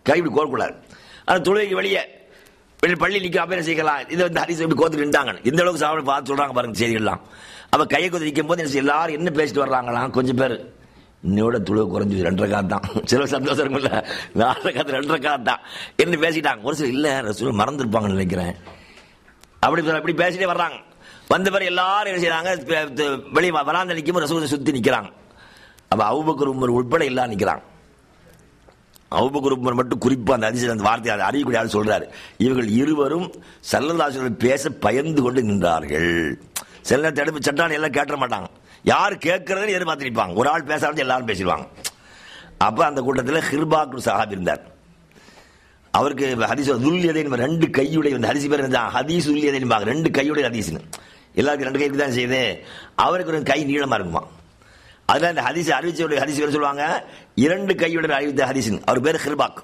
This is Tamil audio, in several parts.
கை இப்படி கோரக்கூடாது அந்த தொழுகைக்கு வெளியே வெளியே பள்ளி நிற்க அப்போ செய்யலாம் இதை வந்து ஹரிசு இப்படி கோத்துட்டு நின்றாங்க இந்த அளவுக்கு சாப்பிட பார்த்து சொல்றாங்க பாருங்க செய்திகள்லாம் அப்ப கையை கொத்து நிற்கும் போது என்ன செய்ய, எல்லாரும் என்ன பேசிட்டு வர்றாங்களாம் கொஞ்சம் பேர் இன்னையோட துளு குறைஞ்சி ரெண்டரை காத்து தான் சில சந்தோஷம் இருக்குல்ல நாலரை காத்து ரெண்டரை காத்து தான் என்ன பேசிட்டாங்க ஒரு சில இல்ல ரசூல் மறந்துருப்பாங்கன்னு நினைக்கிறேன் அப்படி சொல்ல- அப்படி பேசிட்டே வர்றாங்க வந்த பிறகு எல்லாரும் என்ன செய்றாங்க ப- த- வெளியே வ- வராந்த நிற்கும் ரசூலை சுத்தி நிக்கிறாங்க அப்ப அவுபக்கர் உமர் உட்பட எல்லாம் நிக்கிறாங்க அவுபக்கர் உமர் மட்டும் குறிப்பா அந்த அதிசயம் அந்த வார்த்தை அதை அறியக்கூடிய ஆள் சொல்றாரு இவர்கள் இருவரும் சல்லல்லாசுகள் பேச பயந்து கொண்டு நின்றார்கள் சில நேரம் தடுப்பு சட்டான எல்லாம் கேட்ட மாட்டாங்க யார் கேட்கறதுன்னு எதிர்பார்த்து நிற்பாங்க ஒரு ஆள் பேச ஆரம்பிச்சு எல்லாரும் பேசிடுவாங்க அப்ப அந்த கூட்டத்தில் ஹிர்பாக் சஹாப் இருந்தார் அவருக்கு ஹதீஸ் துல்லியதை ரெண்டு கையுடைய இந்த ஹரிசி பேர் இருந்தா ஹதீஸ் துல்லியதை ரெண்டு கையுடைய ஹதீஸ்னு எல்லாருக்கும் ரெண்டு கைக்கு தான் செய்யுது அவருக்கு ஒரு கை நீளமா இருக்குமா அதுல இந்த ஹதீஸ் அறிவிச்சவருடைய ஹதீஸ் பேர் சொல்லுவாங்க இரண்டு கையுடன் அறிவித்த ஹதீஸ்னு அவர் பேர் ஹிர்பாக்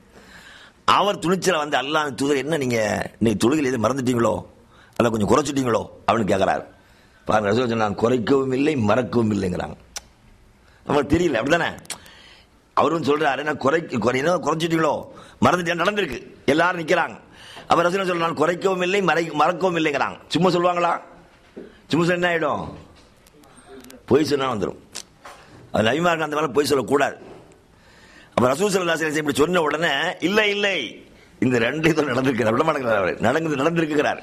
அவர் துணிச்சல வந்து அல்லாஹ் தூதர் என்ன நீங்க நீ தொழுகையில் எது மறந்துட்டீங்களோ அல்ல கொஞ்சம் குறைச்சிட்டீங்களோ அப்படின்னு கேட்கறாரு பாருங்க ரசூல் சொன்னாங்க குறைக்கவும் இல்லை மறக்கவும் இல்லைங்கிறாங்க நமக்கு தெரியல அப்படிதானே அவரும் சொல்றாரு நான் குறை குறையினோ குறைச்சிட்டீங்களோ மறந்துட்டேன் நடந்திருக்கு எல்லாரும் நிக்கிறாங்க அப்ப ரசூல் சொல்ல நான் குறைக்கவும் இல்லை மறை மறக்கவும் இல்லைங்கிறாங்க சும்மா சொல்லுவாங்களா சும்மா சொன்னா என்ன ஆயிடும் பொய் சொன்னா வந்துடும் அது நபிமார்கள் அந்த மாதிரி பொய் சொல்லக்கூடாது அப்ப ரசூல் சல்லா இப்படி சொன்ன உடனே இல்லை இல்லை இந்த ரெண்டு இதுவும் நடந்திருக்கிறார் விட மாட்டேங்கிறார் அவர் நடந்து நடந்திருக்கிறார்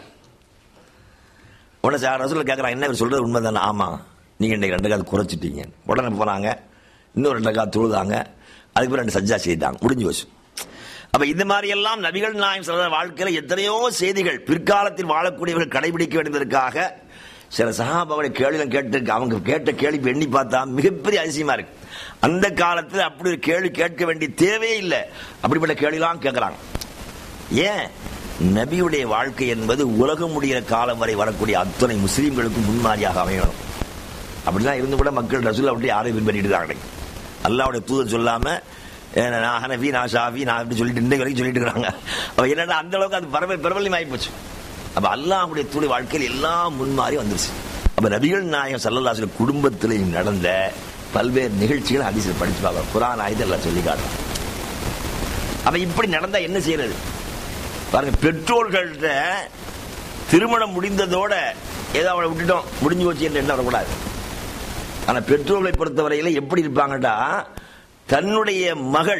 உடனே சார் ரசூல் கேட்கறாங்க என்ன இவர் சொல்றது உண்மைதானே ஆமா நீங்க இன்னைக்கு ரெண்டு காது குறைச்சிட்டீங்க உடனே போனாங்க இன்னும் ரெண்டு காது தொழுதாங்க அதுக்கு பிறகு ரெண்டு சஜ்ஜா செய்தாங்க முடிஞ்சு போச்சு அப்ப இந்த மாதிரி எல்லாம் நபிகள் நாயம் சொல்ற வாழ்க்கையில எத்தனையோ செய்திகள் பிற்காலத்தில் வாழக்கூடியவர்கள் கடைபிடிக்க வேண்டியதற்காக சில சகாபாவுடைய கேள்விகள் கேட்டு அவங்க கேட்ட கேள்வி எண்ணி பார்த்தா மிகப்பெரிய அதிசயமா இருக்கு அந்த காலத்தில் அப்படி ஒரு கேள்வி கேட்க வேண்டிய தேவையே இல்லை அப்படிப்பட்ட கேள்விலாம் கேட்கறாங்க ஏன் நபியுடைய வாழ்க்கை என்பது உலகம் முடிகிற காலம் வரை வரக்கூடிய அத்தனை முஸ்லீம்களுக்கும் முன்மாதிரியாக அமையணும் அப்படிலாம் இருந்து கூட மக்கள் ரசூல் அப்படி யாரையும் பின்பற்றிட்டு தான் அல்லாவுடைய தூதர் சொல்லாம அஹ், நான் ஹனஃபி நான் ஷாஃபி நான் அப்படி சொல்லிட்டு இன்றைக்கு வரைக்கும் சொல்லிட்டு இருக்காங்க அப்ப என்னடா அந்த அளவுக்கு அது பரவ பிரபலம் ஆகி போச்சு அப்ப அல்லாஹ்வுடைய தூடைய வாழ்க்கையில் எல்லாம் முன்மாறி வந்துருச்சு அப்ப நபிகள் நாயகம் சல்லல்லாஹு குடும்பத்தில் நடந்த பல்வேறு நிகழ்ச்சிகள் அதிசயம் படிச்சு பார்க்கலாம் குரான் ஆயுதம் எல்லாம் சொல்லி காட்டுறோம் அப்ப இப்படி நடந்தா என்ன செய்யறது பாருங்க பெற்றோர்கள்ட்ட திருமணம் முடிந்ததோட ஏதோ அவளை விட்டுட்டோம் முடிஞ்சு போச்சு என்று எண்ணம் வரக்கூடாது ஆனா பெற்றோர்களை பொறுத்தவரையில எப்படி இருப்பாங்கடா தன்னுடைய மகள்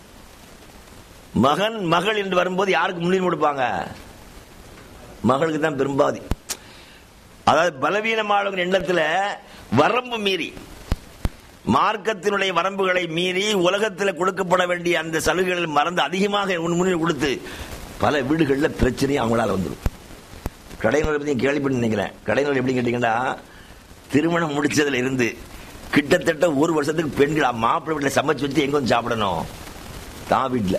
மகன் மகள் என்று வரும்போது யாருக்கு முன்னுரிமை கொடுப்பாங்க மகளுக்கு தான் பெரும்பாதி அதாவது பலவீனமான எண்ணத்துல வரம்பு மீறி மார்க்கத்தினுடைய வரம்புகளை மீறி உலகத்தில் கொடுக்கப்பட வேண்டிய அந்த சலுகைகள் மறந்து அதிகமாக முன்னுரிமை கொடுத்து பல வீடுகளில் பிரச்சனையும் அவங்களால வந்துடும் கடைநூலை பத்தி கேள்விப்பட்டு நினைக்கிறேன் கடைநூல் எப்படி கேட்டீங்கன்னா திருமணம் முடிச்சதுல இருந்து கிட்டத்தட்ட ஒரு வருஷத்துக்கு பெண்கள் மாப்பிள்ளை வீட்டில் சமைச்சு வச்சு எங்க வந்து சாப்பிடணும் தான் வீட்டில்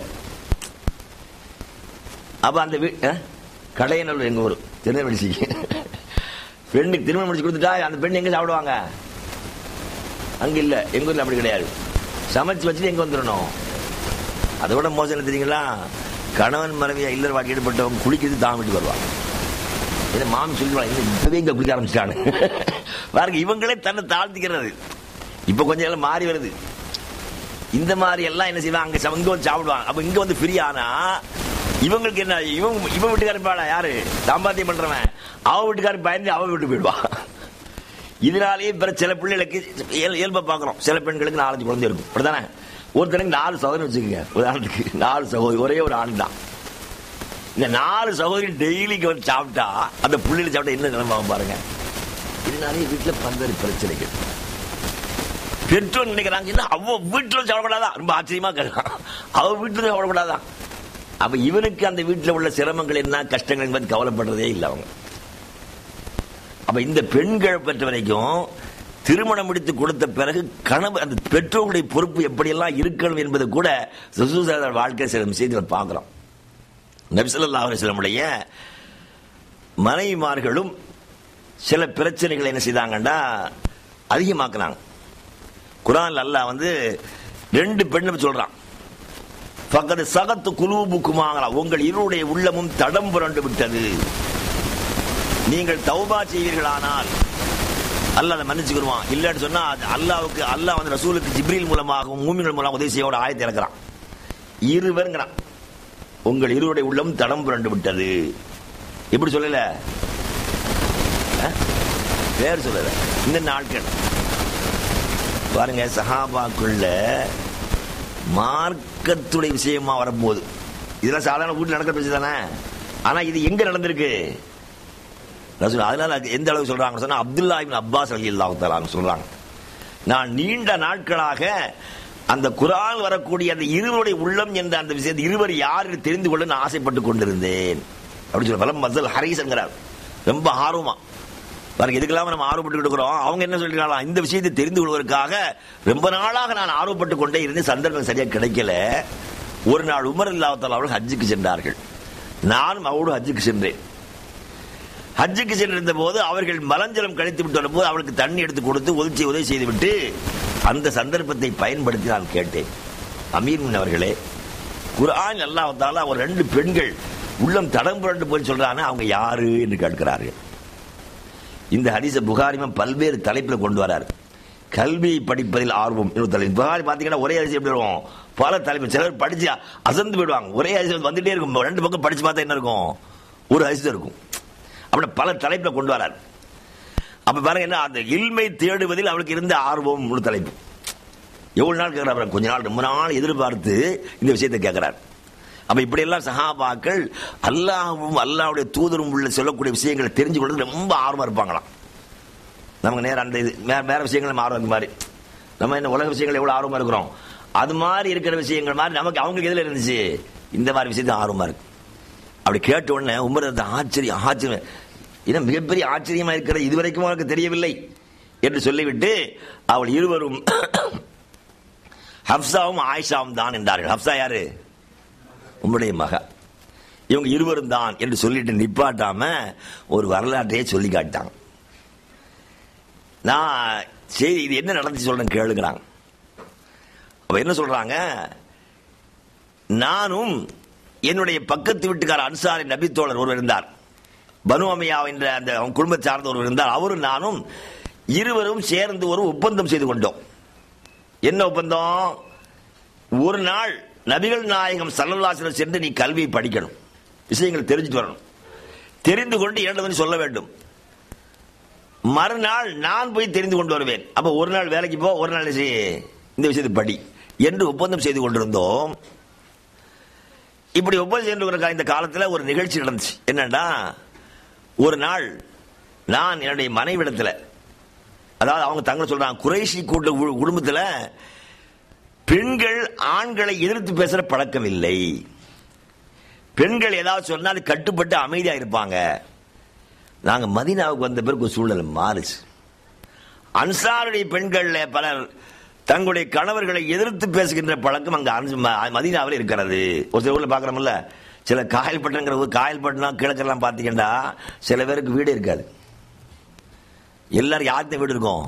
அப்ப அந்த வீ அஹ்? கடையநல்லூர் எங்க ஊர் திருநெல்வேலி பெண்ணுக்கு திருமணம் முடிச்சு கொடுத்துட்டா அந்த பெண் எங்க சாப்பிடுவாங்க அங்க இல்ல எங்க ஊர்ல அப்படி கிடையாது சமைச்சு வச்சுட்டு எங்க வந்துடணும் அதோட மோசம் என்ன தெரியுங்களா கணவன் மனைவியா இல்லற வாழ்க்கை ஈடுபட்டவங்க குளிக்கிறது தான் வீட்டுக்கு வருவாங்க ஏன்னா மாமி சொல்லிடுவாங்க "என்ன இப்பவே இங்க குளிக்க ஆரம்பிச்சிட்டாங்க பாருங்க இவங்களே தன்னை தாழ்த்திக்கிறது இப்ப கொஞ்சம் எல்லாம் மாறி வருது இந்த மாதிரி எல்லாம் என்ன செய்வாங்க அங்க ச- இங்க வந்து சாப்பிடுவாங்க அப்ப இங்க வந்து ஃப்ரீ ஆனா இவங்களுக்கு என்ன இவங்க இவன் வீட்டுக்காரன் பாடா யாரு தாம்பாத்தியம் பண்றவன் அவ வீட்டுக்காரன் பயந்து அவ விட்டு போயிடுவான் இதனாலேயே பிற சில பிள்ளைகளுக்கு இயல்- இயல்பை பார்க்கிறோம் சில பெண்களுக்கு நாலஞ்சு குழந்தை இருக்கும் அப்படிதானே ஒருத்தனுக்கு நாலு சகோதரி வச்சுக்கோங்க உதாரணத்துக்கு நாலு சகோதரி ஒரே ஒரு ஆண் தான் இந்த நாலு சகோதரி டெய்லிக்கு வந்து சாப்பிட்டா அந்த புள்ளையில சாப்பிட்டா என்ன நிலைமை பாருங்க இதனாலேயே வீட்டுல பல்வேறு பிரச்சனைகள் பெற்றோர் நினைக்கிறாங்க இல்ல அவ வீட்டுல சாப்பிடக்கூடாதா ரொம்ப ஆச்சரியமா கேட்கலாம் அவ வீட்டுல சாப்பிடக்கூடாதா அப்ப இவனுக்கு அந்த வீட்டுல உள்ள சிரமங்கள் என்ன கஷ்டங்கள் என்பது கவலைப்படுறதே இல்லை அவங்க அப்ப இந்த பெண்கள் பெற்ற வரைக்கும் திருமணம் முடித்து கொடுத்த பிறகு கணவர் அந்த பெற்றோர்களுடைய பொறுப்பு எப்படியெல்லாம் இருக்கணும் என்பது கூட சுசூசாதர் வாழ்க்கை சில செய்திகள் பார்க்கிறோம் நபிசல்லா அலிஸ்லமுடைய மனைவிமார்களும் சில பிரச்சனைகளை என்ன செய்தாங்கன்னா அதிகமாக்குனாங்க குரான் அல்லாஹ் வந்து ரெண்டு பெண்ணு சொல்றான் பக்கத்து சகத்து குலூபுக்குமாங்களா உங்கள் இருளுடைய உள்ளமும் தடம் புரண்டு விட்டது நீங்கள் தௌபா செய்வீர்களானால் அல்லாஹ் அதை மன்னிச்சுக்கிடுவான் இல்லைன்னு சொன்னா அது அல்லாவுக்கு அல்லாஹ் வந்து ரசூலுக்கு ஜிப்ரீல் மூலமாகவும் மூமிகள் மூலம் உதவி செய்யோட ஆயத்தை இறக்குறான் இருவருங்கிறான் உங்கள் இருவருடைய உள்ளம் தடம் புரண்டு விட்டது எப்படி சொல்லல ஆ? பேர் சொல்லல இந்த நாட்கள் பாருங்க சஹாபாக்குள்ள மார்க்கத்துடைய விஷயமா வரும்போது இதெல்லாம் சாதாரண வீட்டில் நடக்கிற பிரச்சனை தானே ஆனா இது எங்க நடந்திருக்கு ரசூல் அதனால அது எந்த அளவுக்கு சொல்றாங்க சொன்னா அப்துல்லா இப்னு அப்பாஸ் அலி அல்லாஹ் சொல்றாங்க நான் நீண்ட நாட்களாக அந்த குரான் வரக்கூடிய அந்த இருவருடைய உள்ளம் என்ற அந்த விஷயத்தை இருவர் யார் என்று தெரிந்து கொள்ள நான் ஆசைப்பட்டு கொண்டிருந்தேன் அப்படி சொல்ல பலம் மசல் ஹரீசங்கிறார் ரொம்ப ஆர்வமா பாருங்க இதுக்கெல்லாம் நம்ம ஆர்வப்பட்டு இருக்கிறோம் அவங்க என்ன சொல்லிருக்காங்களா இந்த விஷயத்தை தெரிந்து கொள்வதற்காக ரொம்ப நாளாக நான் ஆர்வப்பட்டு கொண்டே இருந்து சந்தர்ப்பம் சரியா கிடைக்கல ஒரு நாள் உமர் இல்லாத்தால் அவர்கள் ஹஜ்ஜுக்கு சென்றார்கள் நானும் அவரோடு ஹஜ்ஜுக்கு சென்றேன் ஹஜ்ஜுக்கு சென்றிருந்த போது அவர்கள் மலஞ்சலம் கழித்து விட்டு வரும்போது அவளுக்கு தண்ணி எடுத்து கொடுத்து உதவி உதவி செய்துவிட்டு அந்த சந்தர்ப்பத்தை பயன்படுத்தி நான் கேட்டேன் அமீர் முன் அவர்களே குர்ஆன் அல்லாஹ் தாலா அவர் ரெண்டு பெண்கள் உள்ளம் தடம் புரண்டு போய் சொல்றாங்க அவங்க யாரு என்று கேட்கிறார்கள் இந்த ஹதீஸ புகாரிமம் பல்வேறு தலைப்பில் கொண்டு வரார் கல்வியை படிப்பதில் ஆர்வம் இன்னொரு தலைப்பு புகாரி பார்த்தீங்கன்னா ஒரே ஹதீஸ் எப்படி வரும் பல தலைப்பு சிலர் படிச்சு அசந்து போயிடுவாங்க ஒரே ஹதீஸ் வந்துட்டே இருக்கும் ரெண்டு பக்கம் படிச்சு பார்த்தா என்ன இருக்கும் ஒரு ஹதீஸ் இருக்கும் அப்படி பல தலைப்புல கொண்டு வரார் அப்ப பாருங்க என்ன அந்த இல்மை தேடுவதில் அவளுக்கு இருந்த ஆர்வம் ஒரு தலைப்பு எவ்வளவு நாள் கேட்கிறார் கொஞ்ச நாள் ரொம்ப நாள் எதிர்பார்த்து இந்த விஷயத்தை கேட்கிறார் அப்ப இப்படி எல்லாம் சஹாபாக்கள் அல்லாஹ்வும் அல்லாஹ்வுடைய தூதரும் உள்ள சொல்லக்கூடிய விஷயங்களை தெரிஞ்சு கொள்றது ரொம்ப ஆர்வமா இருப்பாங்களாம் நமக்கு நேரம் அந்த இது வேற வேற விஷயங்கள் நம்ம ஆர்வம் இந்த மாதிரி நம்ம என்ன உலக விஷயங்கள் எவ்வளவு ஆர்வமா இருக்கிறோம் அது மாதிரி இருக்கிற விஷயங்கள் மாதிரி நமக்கு அவங்களுக்கு எதுல இருந்துச்சு இந்த மாதிரி விஷயத்துல ஆர்வமா இருக்கு அப்படி கேட்ட உடனே உமர் அந்த ஆச்சரியம் ஆச்சரியம் இது மிகப்பெரிய ஆச்சரியமா இருக்கிறது இதுவரைக்கும் அவனுக்கு தெரியவில்லை என்று சொல்லிவிட்டு அவள் இருவரும் ஹப்சாவும் ஆயிஷாவும் தான் என்றார்கள் ஹப்சா யாரு உம்முடைய மக இவங்க இருவரும் தான் என்று சொல்லிட்டு நிப்பாட்டாம ஒரு வரலாற்றையே சொல்லி காட்டாங்க நான் சரி இது என்ன நடந்துச்சு சொல்றேன் கேளுங்கிறாங்க அப்ப என்ன சொல்றாங்க நானும் என்னுடைய பக்கத்து வீட்டுக்கார அன்சாரி நபித்தோழர் ஒருவர் இருந்தார் பனு அமியா என்ற அந்த அவங்க குடும்பத்தை சார்ந்த ஒருவர் இருந்தார் அவரும் நானும் இருவரும் சேர்ந்து ஒரு ஒப்பந்தம் செய்து கொண்டோம் என்ன ஒப்பந்தம் ஒரு நாள் நபிகள் நாயகம் சல்லல்லாசிரம் சென்று நீ கல்வியை படிக்கணும் விஷயங்கள் தெரிஞ்சுட்டு வரணும் தெரிந்து கொண்டு இரண்டு வந்து சொல்ல வேண்டும் மறுநாள் நான் போய் தெரிந்து கொண்டு வருவேன் அப்ப ஒரு நாள் வேலைக்கு போ ஒரு நாள் என்ன செய்ய? இந்த விஷயத்தை படி என்று ஒப்பந்தம் செய்து கொண்டிருந்தோம் இப்படி ஒப்பந்தம் செய்து கொண்டிருக்க இந்த காலத்துல ஒரு நிகழ்ச்சி நடந்துச்சு என்னன்னா ஒரு நாள் நான் என்னுடைய மனைவிடத்துல அதாவது அவங்க தங்களை சொல்றாங்க குறைசி கூட்ட கு- குடும்பத்துல பெண்கள் ஆண்களை எதிர்த்து பேசுற பழக்கம் இல்லை பெண்கள் ஏதாவது சொன்னா அது கட்டுப்பட்டு அமைதியா இருப்பாங்க நாங்க மதீனாவுக்கு வந்த பிறகு ஒரு சூழ்நிலை மாறுச்சு அன்சாருடைய பெண்கள்ல பலர் தங்களுடைய கணவர்களை எதிர்த்து பேசுகின்ற பழக்கம் அங்க அன்சு- ம- மதீனாவில் இருக்கிறது ஒரு சில ஊர்ல பாக்குறோம்ல சில காயல்பட்டங்கிற ஊர் காயல்பட்டினம் கிழக்கெல்லாம் பாத்தீங்கன்னா சில பேருக்கு வீடு இருக்காது எல்லாரும் யார்கிட்ட வீடு இருக்கும்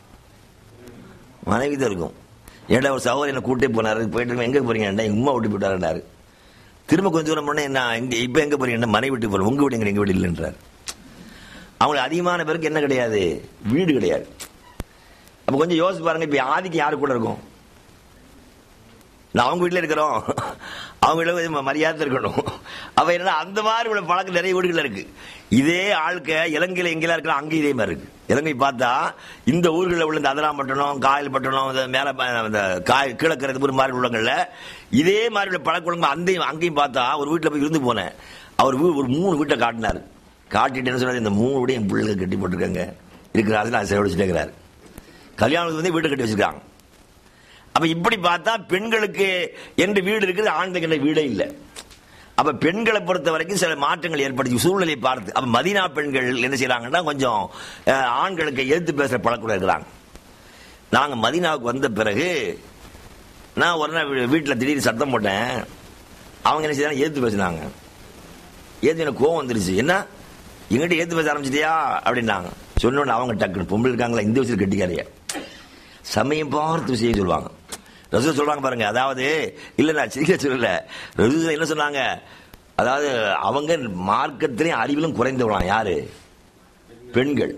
மனைவி தான் இருக்கும் ஏடா ஒரு சகோதரி என்ன கூட்டே போனாரு போயிட்டு இருக்கேன், எங்க போறீங்க எங்க உமா விட்டு போயிட்டாருன்னாரு திரும்ப கொஞ்சம் தூரம் போனா என்ன எங்க இப்ப எங்க போறீங்க மனைவி விட்டு போறோம் உங்க வீடு எங்க எங்க வீடு இல்லைன்றார் அவங்களுக்கு அதிகமான பேருக்கு என்ன கிடையாது வீடு கிடையாது அப்ப கொஞ்சம் யோசிச்சு பாருங்க இப்ப ஆதிக்கு யாரு கூட இருக்கும் நான் அவங்க வீட்டுல இருக்கிறோம் அவங்க வீட்டுல கொஞ்சம் மரியாதை இருக்கணும் அப்ப என்னன்னா அந்த மாதிரி உள்ள பழக்கம் நிறைய வீடுகள் இருக்கு இதே ஆளுக்க இலங்கையில எங்கெல்லாம் இருக்கிற அங்கே இதே மாதிரி இருக்கு இலங்கை பார்த்தா இந்த ஊர்களில் உள்ள இந்த அதிராம்பட்டணம் காயல்பட்டணம் இந்த மேல ப- இந்த காய் கிழக்கிறது ஒரு மாதிரி உள்ளவங்கள்ல இதே மாதிரி உள்ள பழக்கொழுங்கு அந்தையும் அங்கேயும் பார்த்தா ஒரு வீட்டுல போய் இருந்து போனேன் அவர் வீ- ஒரு மூணு வீட்டை காட்டினாரு காட்டிட்டு என்ன சொன்னாரு இந்த மூணு வீடையும் என் பிள்ளைங்க கட்டி போட்டிருக்காங்க இருக்கிற அதை நான் செலவழிச்சுட்டேங்கிறாரு கல்யாணத்துக்கு வந்து வீட்டை கட்டி வச்சிருக்காங்க அப்ப இப்படி பார்த்தா பெண்களுக்கு என்று வீடு இருக்குது ஆண்களுக்கு என்ற வீடே இல்லை அப்ப பெண்களை பொறுத்த வரைக்கும் சில மாற்றங்கள் ஏற்படுத்தி சூழ்நிலையை பார்த்து அப்ப மதினா பெண்கள் என்ன செய்யறாங்கன்னா கொஞ்சம் அஹ், ஆண்களுக்கு எதிர்த்து பேசுற பழக்கம் இருக்கிறாங்க நாங்க மதினாவுக்கு வந்த பிறகு நான் ஒரு நாள் வீ- வீட்டுல திடீர்னு சத்தம் போட்டேன் அவங்க என்ன செய்யறாங்க எதிர்த்து பேசினாங்க ஏத்து எனக்கு கோவம் வந்துருச்சு என்ன எங்கிட்ட ஏத்து பேச ஆரம்பிச்சிட்டியா அப்படின்னாங்க சொன்னோன்னு அவங்க டக்குனு பொம்பளை இருக்காங்களா இந்த விஷயத்தில் கட்டிக்காரியா சமயம் பார்த்து விஷயம் சொல்லுவாங்க ரசூல் சொல்றாங்க பாருங்க அதாவது இல்ல நான் சிரிக்க சொல்லல ரசூல் என்ன சொன்னாங்க அதாவது அவங்க மார்க்கத்திலையும் அறிவிலும் குறைந்தவளாம் யாரு பெண்கள்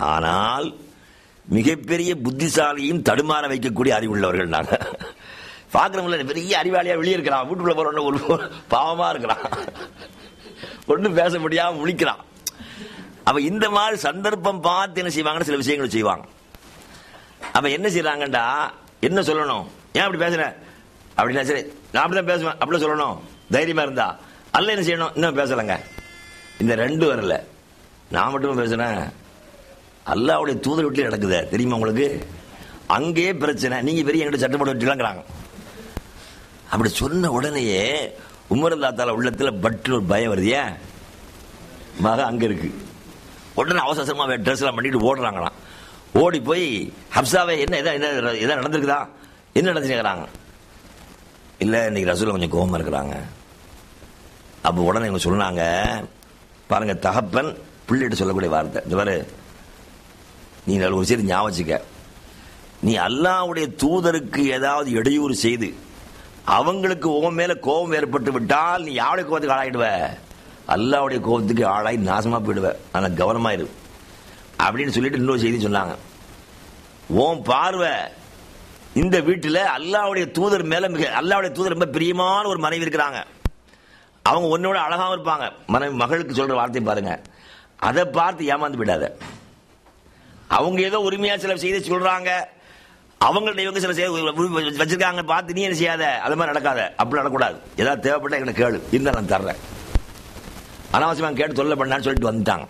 ஆனால் மிகப்பெரிய புத்திசாலியும் தடுமாற வைக்கக்கூடிய அறிவுள்ளவர்கள் நாங்க பாக்குறவங்கள பெரிய அறிவாளியா வெளியே இருக்கிறான் வீட்டுக்குள்ள போற உடனே ஒரு பாவமா இருக்கிறான் ஒண்ணும் பேச முடியாம முழிக்கிறான் அப்ப இந்த மாதிரி சந்தர்ப்பம் பார்த்து என்ன செய்வாங்கன்னு சில விஷயங்கள் செய்வாங்க அப்ப என்ன செய்யறாங்கடா என்ன சொல்லணும் ஏன் அப்படி பேசுற அப்படின்னா சரி நான் அப்படிதான் பேசுவேன் அப்படி சொல்லணும் தைரியமா இருந்தா அல்ல என்ன செய்யணும் இன்னும் பேசலங்க இந்த ரெண்டு வரல நான் மட்டும் பேசுறேன் அல்லாவுடைய தூதர் வீட்டில் நடக்குது தெரியுமா உங்களுக்கு அங்கேயே பிரச்சனை நீங்க பெரிய எங்கிட்ட சட்டப்பட விட்டுலாங்கிறாங்க அப்படி சொன்ன உடனேயே உமரல்லா தால உள்ளத்துல பட்டு ஒரு பயம் வருது ஏன் மக அங்க இருக்கு உடனே அவசரமா ட்ரெஸ் எல்லாம் பண்ணிட்டு ஓடுறாங்களாம் ஓடி போய் ஹப்சாவே என்ன எதா என்ன எதா நடந்திருக்குதா என்ன நடந்துச்சுக்கிறாங்க இல்ல இன்னைக்கு ரசூல கொஞ்சம் கோபமா இருக்கிறாங்க அப்ப உடனே இவங்க சொன்னாங்க பாருங்க தகப்பன் பிள்ளைகிட்ட சொல்லக்கூடிய வார்த்தை இந்த பாரு நீ நல்ல ஒரு சரி ஞாபகம் வச்சுக்க நீ அல்லாவுடைய தூதருக்கு ஏதாவது இடையூறு செய்து அவங்களுக்கு உன் மேல கோபம் ஏற்பட்டு விட்டால் நீ யாருடைய கோபத்துக்கு ஆளாயிடுவ அல்லாவுடைய கோபத்துக்கு ஆளாகி நாசமா போயிடுவ ஆனா கவனமா இரு அப்படின்னு சொல்லிட்டு இன்னொரு செய்தி சொன்னாங்க உன் பார்வை இந்த வீட்டுல அல்லாவுடைய தூதர் மேல மிக அல்லாவுடைய தூதர் ரொம்ப பிரியமான ஒரு மனைவி இருக்கிறாங்க அவங்க உன்னோட அழகாவும் இருப்பாங்க மனைவி மகளுக்கு சொல்ற வார்த்தை பாருங்க அதை பார்த்து ஏமாந்து விடாத அவங்க ஏதோ உரிமையா சில செய்தி சொல்றாங்க அவங்கள்ட்ட இவங்க சில செய்தி வச்சிருக்காங்க பார்த்து நீ என்ன செய்யாத அது மாதிரி நடக்காத அப்படி நடக்கூடாது ஏதாவது தேவைப்பட்ட எங்களை கேளு இருந்தா நான் தர்றேன் அனாவசியமா கேட்டு தொல்லை பண்ணான்னு சொல்லிட்டு வந்துட்டாங்க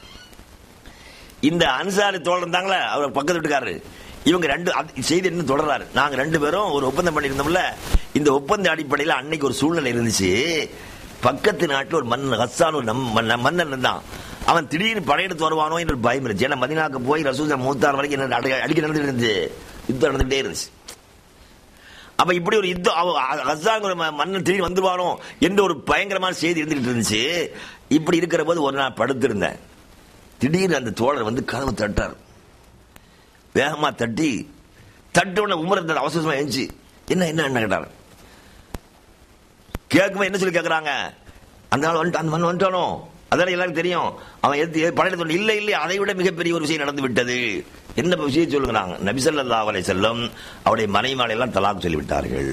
இந்த அன்சாரி தோழர் இருந்தாங்களே அவர் பக்கத்து வீட்டுக்காரரு இவங்க ரெண்டு அது- செய்தி என்ன தொடர்றாரு நாங்க ரெண்டு பேரும் ஒரு ஒப்பந்தம் பண்ணியிருந்தோம்ல இந்த ஒப்பந்த அடிப்படையில் அன்னைக்கு ஒரு சூழ்நிலை இருந்துச்சு பக்கத்து நாட்டில் ஒரு மன்னன் ஹஸ்ஸான் ஒரு நம்- மன்ன- மன்னன் இருந்தான் அவன் திடீர்னு படையெடுத்து வருவானோ என்ற ஒரு பயம் இருந்துச்சு ஏன்னா மதினாக்கு போய் ரசூசா மூத்தார் வரைக்கும் என்ன அடி- அடிக்க நடந்துட்டு இருந்துச்சு யுத்தம் நடந்துகிட்டே இருந்துச்சு அப்ப இப்படி ஒரு யுத்தம் அவ- அ- ஹஸ்ஸாங்கிற ம- மன்னன் திடீர்னு வந்துருவானோ என்ற ஒரு பயங்கரமான செய்தி இருந்துகிட்டு இருந்துச்சு இப்படி இருக்கிற போது ஒரு நாள் படுத்திருந்தேன் திடீர்னு அந்த தோழர் வந்து கதவு தட்டார் வேகமா தட்டி தட்ட உடனே உமர் இருந்தார் அவசரமா எழுந்துச்சு என்ன என்ன என்ன கேட்டார் கேட்கும் என்ன சொல்லி கேட்கறாங்க அந்த ஆள் வந்துட்டு அந்த மண் வந்துட்டானோ அதெல்லாம் எல்லாருக்கும் தெரியும் அவன் எடுத்து படையில சொல்லி இல்லை இல்லை அதை விட மிகப்பெரிய ஒரு விஷயம் நடந்து விட்டது என்ன விஷயம் சொல்லுங்கிறாங்க நபிசல்லா அலை செல்லம் அவருடைய மனைவி எல்லாம் தலாக் சொல்லிவிட்டார்கள்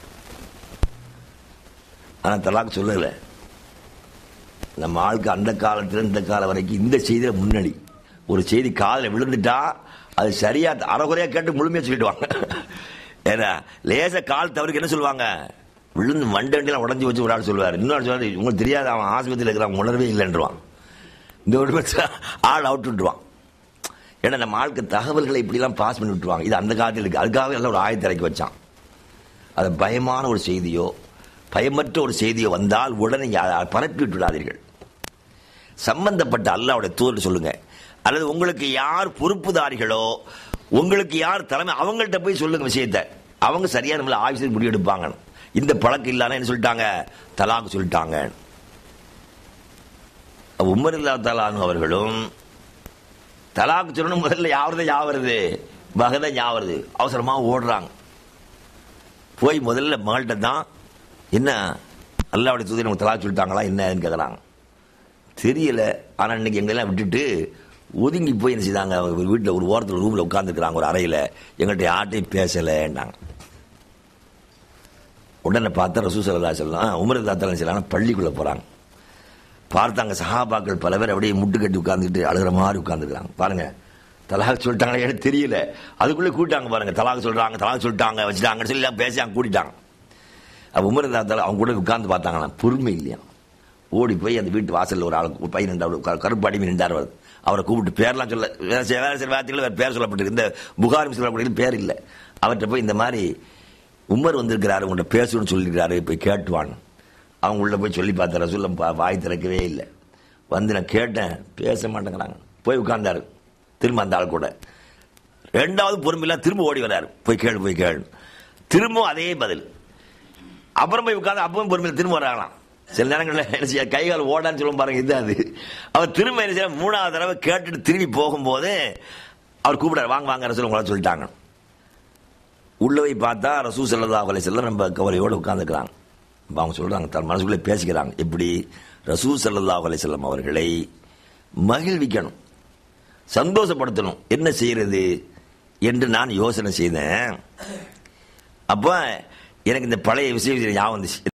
ஆனா தலாக் சொல்லல நம்ம ஆளுக்கு அந்த காலத்துல இந்த காலம் வரைக்கும் இந்த செய்தியில முன்னாடி ஒரு செய்தி காதுல விழுந்துட்டா அது சரியா அறகுறையா கேட்டு முழுமையா சொல்லிடுவாங்க ஏன்னா லேச கால் தவறுக்கு என்ன சொல்லுவாங்க விழுந்து மண்டண்டிலாம் உடஞ்சி வச்சு ஒரு ஆள் சொல்லுவார் இன்னொரு சொல்லுவாரு உங்களுக்கு தெரியாது அவன் ஆஸ்பத்திரியில் இருக்கிறான் உணர்வே இல்லைன்றவான் இந்த ஒரு பட்சம் ஆள் அவுட் விட்டுருவான் ஏன்னா நம்ம ஆளுக்கு தகவல்களை இப்படிலாம் பாஸ் பண்ணி விட்டுருவாங்க இது அந்த காலத்தில் இருக்கு அதுக்காக எல்லாம் ஒரு ஆயத்தை இறக்கி வச்சான் அது பயமான ஒரு செய்தியோ பயமற்ற ஒரு செய்தியோ வந்தால் உடனே யா- பரப்பி விட்டுவிடாதீர்கள் சம்பந்தப்பட்ட அல்லாவுடைய தூதர் சொல்லுங்க அல்லது உங்களுக்கு யார் பொறுப்புதாரிகளோ உங்களுக்கு யார் தலைமை அவங்கள்ட்ட போய் சொல்லுங்க விஷயத்தை அவங்க சரியா நம்மள ஆயுசு முடிவெடுப்பாங்க இந்த பழக்கம் இல்லாம என்ன சொல்லிட்டாங்க தலாக்கு சொல்லிட்டாங்க உமர் இல்லா தலானு அவர்களும் தலாக்கு சொல்லணும் முதல்ல யாவது யாவருது பகத யாவருது அவசரமா ஓடுறாங்க போய் முதல்ல மகள்கிட்ட தான் என்ன அல்லாவுடைய தூதர் நமக்கு தலா சொல்லிட்டாங்களா என்னன்னு கேட்குறாங்க தெரியல ஆனால் இன்னைக்கு எங்களெல்லாம் விட்டுட்டு ஒதுங்கி போய் என்ன செய்தாங்க ஒரு வீட்டில் ஒரு ஓரத்தில் ரூமில் உட்காந்துருக்குறாங்க ஒரு அறையில் எங்கள்கிட்ட யார்ட்டையும் பேசலைன்னாங்க உடனே பார்த்தா ரசூ சல்லா சொல்லலாம் உமர் தாத்தா செய்யலாம் பள்ளிக்குள்ளே போகிறாங்க பார்த்தாங்க சஹாபாக்கள் பல பேர் அப்படியே முட்டு கட்டி உட்காந்துக்கிட்டு அழுகிற மாதிரி உட்காந்துருக்காங்க பாருங்க தலாக் சொல்லிட்டாங்களே எனக்கு தெரியல அதுக்குள்ளே கூட்டாங்க பாருங்க தலாக் சொல்றாங்க தலாக் சொல்லிட்டாங்க வச்சுட்டாங்கன்னு சொல்லி எல்லாம் பேசி அங்க கூட்டிட்டாங்க அப்ப உமர் தாத்தால அவங்க கூட உட்கார்ந்து பார்த்தாங்களாம் பொறுமை இல்லையா ஓடி போய் அந்த வீட்டு வாசல்ல ஒரு ஆள் ஒரு பையன் நின்றார் க- கருப்பு அடிமை நின்றார் அவர் அவரை கூப்பிட்டு பேர்லாம் சொல்ல வேற சில வேற சில வார்த்தைகள் வேற பேர் சொல்லப்பட்டிருக்கு இந்த புகாரி சொல்லக்கூடிய பேர் இல்லை அவர்கிட்ட போய் இந்த மாதிரி உமர் வந்திருக்கிறாரு உங்கள்கிட்ட பேசணும்னு சொல்லியிருக்கிறாரு போய் கேட்டுவான் அவங்க உள்ள போய் சொல்லி பார்த்த ரசூல்ல பா- வாய் திறக்கவே இல்லை வந்து நான் கேட்டேன் பேச மாட்டேங்கிறாங்க போய் உட்கார்ந்தாரு திரும்ப அந்த ஆள் கூட ரெண்டாவது பொறுமையில திரும்ப ஓடி வராரு போய் கேளு போய் கேளு திரும்பவும் அதே பதில் அப்புறம் போய் உட்கார்ந்து அப்பவும் பொறுமையில திரும்ப வராங்களாம் சில நேரங்களில் என்ன செய்ய கை கால் ஓடான்னு சொல்லுவோம் பாருங்க இது அது அவர் திரும்ப என்ன செய்ய மூணாவது தடவை கேட்டுட்டு திரும்பி போகும்போது அவர் கூப்பிடாரு வாங்க வாங்க ரசூல் உங்களை சொல்லிட்டாங்க உள்ள போய் பார்த்தா ரசூ சல்லா அலை செல்லம் நம்ம கவலையோடு உட்காந்துக்கிறாங்க அப்ப அவங்க சொல்றாங்க தன் மனசுக்குள்ளே பேசிக்கிறாங்க எப்படி ரசூ சல்லா அலை செல்லம் அவர்களை மகிழ்விக்கணும் சந்தோஷப்படுத்தணும் என்ன செய்யறது என்று நான் யோசனை செய்தேன் அப்ப எனக்கு இந்த பழைய விஷயம் ஞாபகம் வந்துச்சு